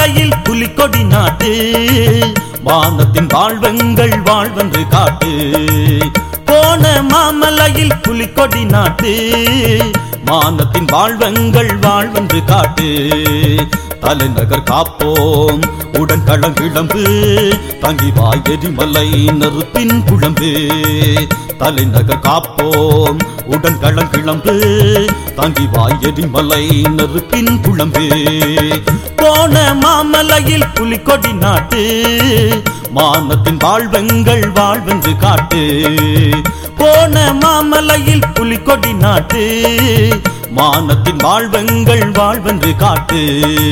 மாமலையில் புலிக்கொடி நாட்டு வானத்தின் வாழ்வெங்கள் வாழ்வென்று காட்டு போன மாமலையில் புலிக்கொடி நாட்டு மானத்தின் வாழ்வெங்கள் வாழ்வென்று காட்டு தலைநகர் காப்போம் உடன் களங்கிழம்பு தங்கி வாய் எரிமலை நெருப்பின் குழம்பு தலைநகர் காப்போம் உடன் களங்கிழம்பு தங்கி வாய் எரிமலை நெருப்பின் குழம்பு போன மாமலையில் புலிக்கொடி நாட்டு மானத்தின் வாழ்வெங்கள் வாழ்வென்று காட்டு போன மாமலையில் புலிக்கொடி நாட்டு மானத்தின் வாழ்வெங்கள் வாழ்வென்று காட்டு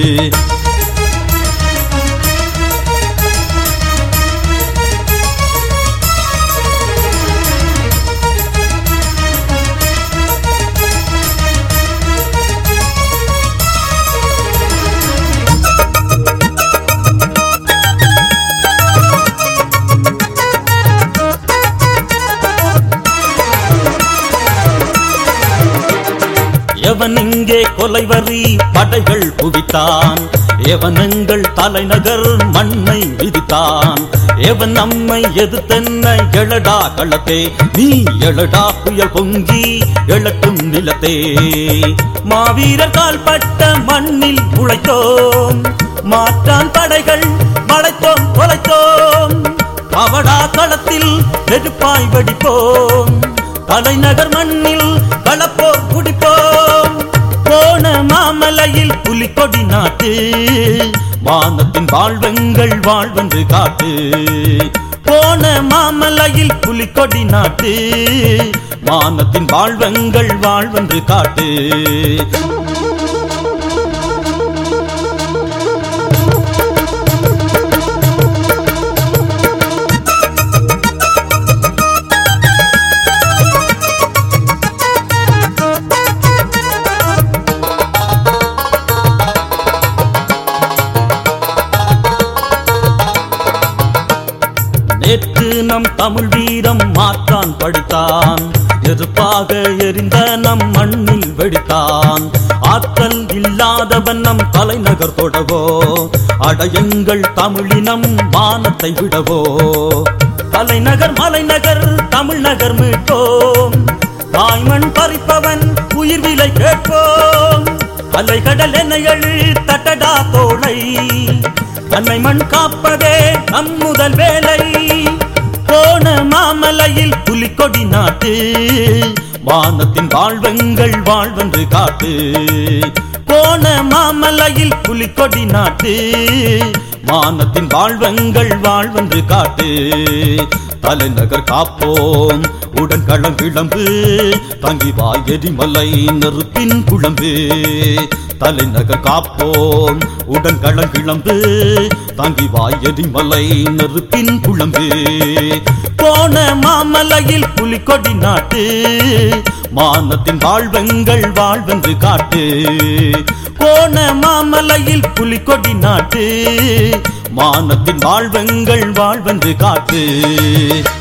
எவன் இங்கே கொலைவரி படைகள் குவித்தான் எவன் எங்கள் தலைநகர் மண்ணை விதித்தான் எவன் நம்மை எதிர்த்தென்ன எழடா களத்தே நீ எழடா புயல் பொங்கி எழட்டும் நிலத்தே மாவீரர் கால்பட்ட மண்ணில் உழைத்தோம் மாற்றான் படைகள் வளைத்தோம் தொலைத்தோம் அவடா களத்தில் நெருப்பாய் வெடிப்போம் தலைநகர் மண்ணில் களப்போர் குடிப்போம் போன மாமலையில் புலிக்கொடி நாட்டு வானத்தின் வாழ்வெங்கள் வாழ்வென்று காட்டு போன மாமலையில் புலிக்கொடி நாட்டு வானத்தின் வாழ்வெங்கள் வாழ்வென்று காட்டு நேற்று நம் தமிழ் வீரம் மாற்றான் படித்தான் நெருப்பாக எரிந்த நம் மண்ணில் வெடித்தான் ஆற்றல் இல்லாதவன் நம் தலைநகர் தொடவோ அடையுங்கள் தமிழினம் வானத்தை விடவோ தலைநகர் மலைநகர் தமிழ்நகர் மீட்போம் தாய்மண் பறிப்பவன் உயிர் விலை கேட்போம் அலைகடல் என எழு தட்டடா தோளை அன்னை மண் காப்பதே நம் முதல் வேலை போன மாமலையில் புலிக்கொடி நாட்டு வானத்தின் வாழ்வெங்கள் வாழ்வென்று காட்டு போன மாமலையில் புலிக்கொடி நாட்டு வானத்தின் வாழ்வெங்கள் வாழ்வென்று காட்டு தலைநகர் காப்போம் உடன் களங்கிழம்பு தங்கி வாய் எரிமலை நெருப்பின் குழம்பு தலைநகர் காப்போம் உடன் களங்கிழம்பு தாங்கி வாய் எரிமலை நெருப்பின் குழம்பு போன மாமலையில் புலிக்கொடி நாட்டு மானத்தின் வாழ்வெங்கள் வாழ்வென்று காட்டு போன மாமலையில் புலிக்கொடி நாட்டு மானத்தின் வாழ்வெங்கள் வாழ்வென்று காட்டு